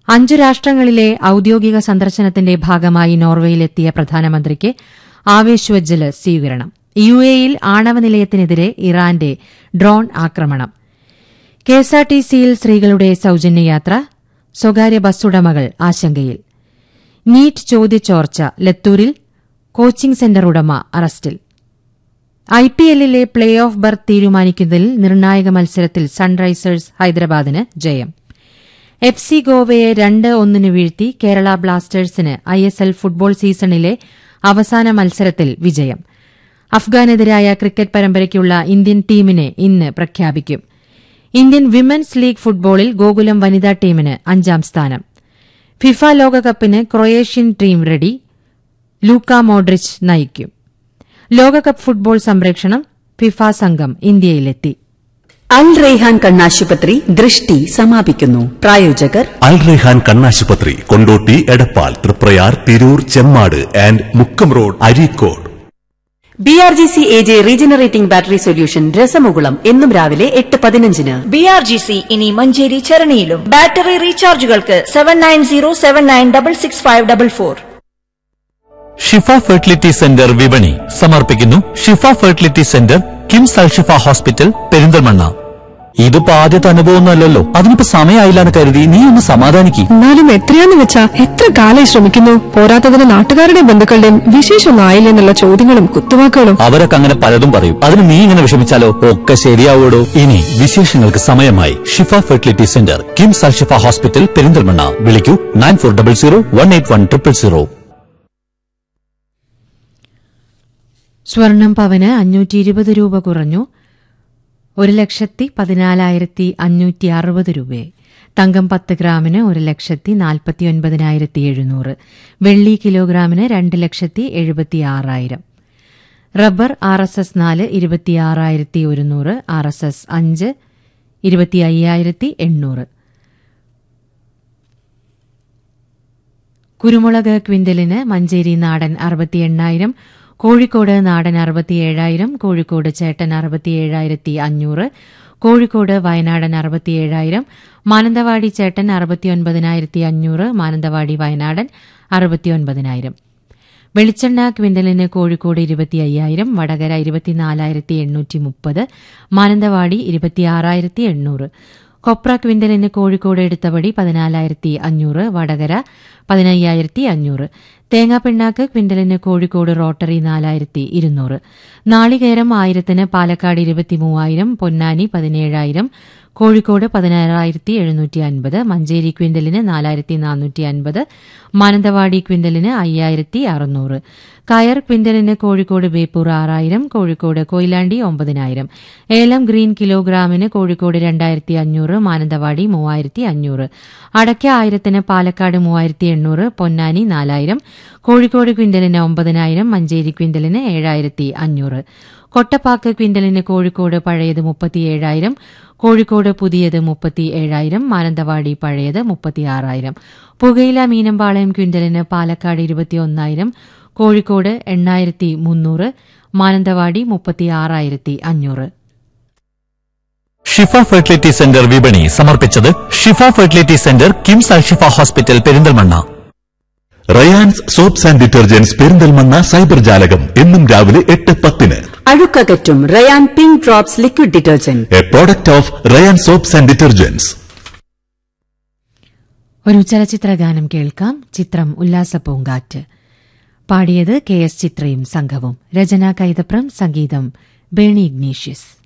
അഞ്ചു രാഷ്ട്രങ്ങളിലെ ഔദ്യോഗിക സന്ദർശനത്തിന്റെ ഭാഗമായി നോർവേയിലെത്തിയ പ്രധാനമന്ത്രിക്ക് ആവേശോജ്ജല സ്വീകരണം യു എയിൽ ആണവ നിലയത്തിനെതിരെ ഇറാന്റെ ഡ്രോൺ ആക്രമണം കെഎസ്ആർടിസിയിൽ സ്ത്രീകളുടെ സൌജന്യ യാത്ര സ്വകാര്യ ബസ്സുടമകൾ ആശങ്കയിൽ നീറ്റ് ചോദ്യചോർച്ച ലത്തൂരിൽ കോച്ചിംഗ് സെന്റർ ഉടമ അറസ്റ്റിൽ ഐപിഎല്ലിലെ പ്ലേ ഓഫ് ബർത്ത് തീരുമാനിക്കുന്നതിൽ നിർണായക മത്സരത്തിൽ സൺറൈസേഴ്സ് ഹൈദരാബാദിന് ജയം എഫ് സി ഗോവയെ രണ്ട് ഒന്നിന് വീഴ്ത്തി കേരള ബ്ലാസ്റ്റേഴ്സിന് ഐഎസ്എൽ ഫുട്ബോൾ സീസണിലെ അവസാന മത്സരത്തിൽ വിജയം അഫ്ഗാനെതിരായ ക്രിക്കറ്റ് പരമ്പരയ്ക്കുള്ള ഇന്ത്യൻ ടീമിനെ ഇന്ന് പ്രഖ്യാപിക്കും ഇന്ത്യൻ വിമൻസ് ലീഗ് ഫുട്ബോളിൽ ഗോകുലം വനിതാ ടീമിന് അഞ്ചാം സ്ഥാനം ഫിഫ ലോകകപ്പിന് Croatian team ready Luka Modric നയിക്കും ലോകകപ്പ് ഫുട്ബോൾ സംപ്രേഷണം ഫിഫ സംഘം ഇന്ത്യയിലെത്തി അൽ റെയ്ഹാൻ കണ്ണാശുപത്രി ദൃഷ്ടി സമാപിക്കുന്നു പ്രായോജകർ അൽ റെഹാൻ കണ്ണാശുപത്രി Kondotty Edappal Triprayar Tirur Chemmad and Mukkam road Areekode B R G C A J regenerating battery solution രസമുകുളം എന്നും രാവിലെ എട്ട് പതിനഞ്ചിന് ബി ആർ ജി സി ഇനി മഞ്ചേരി ചരണിയിലും ബാറ്ററി റീചാർജുകൾക്ക് seven nine zero seven nine double six five double four Shifa fertility centre വിപണി സമർപ്പിക്കുന്നു Shifa fertility centre KIMS Alshifa hospital Perinthalmanna ഇതിപ്പോ ആദ്യത്തെ അനുഭവമൊന്നുമല്ലല്ലോ അതിനിപ്പോ സമയമായില്ലാന്ന് കരുതി നീ ഒന്ന് സമാധാനിക്ക് എന്നാലും എത്രയാന്ന് വെച്ചാ എത്ര കാലായി ശ്രമിക്കുന്നു പോരാത്തതിന് നാട്ടുകാരുടെയും ബന്ധുക്കളുടെയും വിശേഷമൊന്നും ആയില്ലെന്നുള്ള ചോദ്യങ്ങളും കുത്തുവാക്കുകളും അവരൊക്കെ അങ്ങനെ പലതും പറയും അതിന് നീ ഇങ്ങനെ വിഷമിച്ചാലോ ഒക്കെ ശരിയാവോടോ ഇനി വിശേഷങ്ങൾക്ക് സമയമായി Shifa fertility centre KIMS Alshifa hospital Perinthalmanna വിളിക്കൂ nine four double zero one eight one triple zero സ്വർണം പവന് അഞ്ഞൂറ്റി ഇരുപത് രൂപ കുറഞ്ഞു ഒരു ലക്ഷത്തി പതിനാലായിരത്തി അഞ്ഞൂറ്റി അറുപത് രൂപയെ തങ്കം പത്ത് ഗ്രാമിന് ഒരു ലക്ഷത്തി നാൽപ്പത്തി ഒൻപതിനായിരത്തി എഴുന്നൂറ് വെള്ളി കിലോഗ്രാമിന് രണ്ട് ലക്ഷത്തി എഴുപത്തി ആറായിരം റബ്ബർ ആർ എസ് എസ് നാല് ഇരുപത്തിയാറായിരത്തി ഒരുന്നൂറ് ആർ എസ് എസ് അഞ്ച് ഇരുപത്തി അയ്യായിരത്തി എണ്ണൂറ് കുരുമുളക് ക്വിന്റലിന് മഞ്ചേരി നാടൻ അറുപത്തി എണ്ണായിരം കോഴിക്കോട് നാടൻ അറുപത്തിയേഴായിരം കോഴിക്കോട് ചേട്ടൻ അറുപത്തിയേഴായിരത്തി അഞ്ഞൂറ് കോഴിക്കോട് വയനാടൻ അറുപത്തിയേഴായിരം മാനന്തവാടി ചേട്ടൻ അറുപത്തിയൊൻപതിനായിരത്തി അഞ്ഞൂറ് മാനന്തവാടി വയനാടൻ അറുപത്തിയൊൻപതിനായിരം വെളിച്ചെണ്ണ ക്വിന്റലിന് കോഴിക്കോട് ഇരുപത്തി അയ്യായിരം വടകര ഇരുപത്തിനാലായിരത്തി എണ്ണൂറ്റി മുപ്പത് മാനന്തവാടി ഇരുപത്തിയാറായിരത്തി എണ്ണൂറ് കൊപ്ര ക്വിന്റലിന് കോഴിക്കോട് എടുത്തപടി പതിനാലായിരത്തി അഞ്ഞൂറ് വടകര പതിനയ്യായിരത്തി അഞ്ഞൂറ് തേങ്ങാപ്പിണ്ണാക്ക് ക്വിന്റലിന് കോഴിക്കോട് റോട്ടറി നാലായിരത്തി ഇരുന്നൂറ് നാളികേരം ആയിരത്തിന് പാലക്കാട് ഇരുപത്തിമൂവായിരം പൊന്നാനി പതിനേഴായിരം കോഴിക്കോട് പതിനാറായിരത്തി എഴുന്നൂറ്റി അൻപത് മഞ്ചേരി ക്വിന്റലിന് നാലായിരത്തി നാനൂറ്റി അൻപത് മാനന്തവാടി ക്വിന്റലിന് അയ്യായിരത്തി അറുന്നൂറ് കയർ ക്വിന്റലിന് കോഴിക്കോട് ബേപ്പൂർ ആറായിരം കോഴിക്കോട് കൊയിലാണ്ടി ഒമ്പതിനായിരം ഏലം ഗ്രീൻ കിലോഗ്രാമിന് കോഴിക്കോട് രണ്ടായിരത്തി അഞ്ഞൂറ് മാനന്തവാടി മൂവായിരത്തി അഞ്ഞൂറ് അടയ്ക്ക ആയിരത്തിന് പാലക്കാട് മൂവായിരത്തി എണ്ണൂറ് പൊന്നാനി നാലായിരം കോഴിക്കോട് ക്വിന്റലിന് ഒമ്പതിനായിരം മഞ്ചേരി ക്വിന്റലിന് ഏഴായിരത്തി അഞ്ഞൂറ് കൊട്ടപ്പാക്ക് ക്വിന്റലിന് കോഴിക്കോട് പഴയത് മുപ്പത്തിയേഴായിരം കോഴിക്കോട് പുതിയത് മുപ്പത്തി ഏഴായിരം മാനന്തവാടി പഴയത് മുപ്പത്തിയാറായിരം പുകയില മീനമ്പാളയം ക്വിന്റലിന് പാലക്കാട് ഇരുപത്തിയൊന്നായിരം കോഴിക്കോട് എണ്ണായിരത്തി മുന്നൂറ് മാനന്തവാടി മുപ്പത്തിയാറായിരത്തി അഞ്ഞൂറ് ഷിഫ ഫെർട്ടിലിറ്റി സെന്റർ വിപണി സമർപ്പിച്ചത് Shifa fertility centre KIMS Alshifa hospital Perinthalmanna Rayan's soaps and detergents Perinthalmanna cyber ജാലകം എന്നും രാവിലെ എട്ട് പത്തിന് അഴുക്കകറ്റും Rayan pink drops liquid detergent a product of Rayan soaps and detergents ഒരു ചലച്ചിത്ര ഗാനം കേൾക്കാം ചിത്രം ഉല്ലാസപ്പൂങ്കാറ്റ് പാടിയത് കെ എസ് ചിത്രയും സംഘവും രചന കൈതപ്രം സംഗീതം ബേണി ഇഗ്നീഷ്യസ്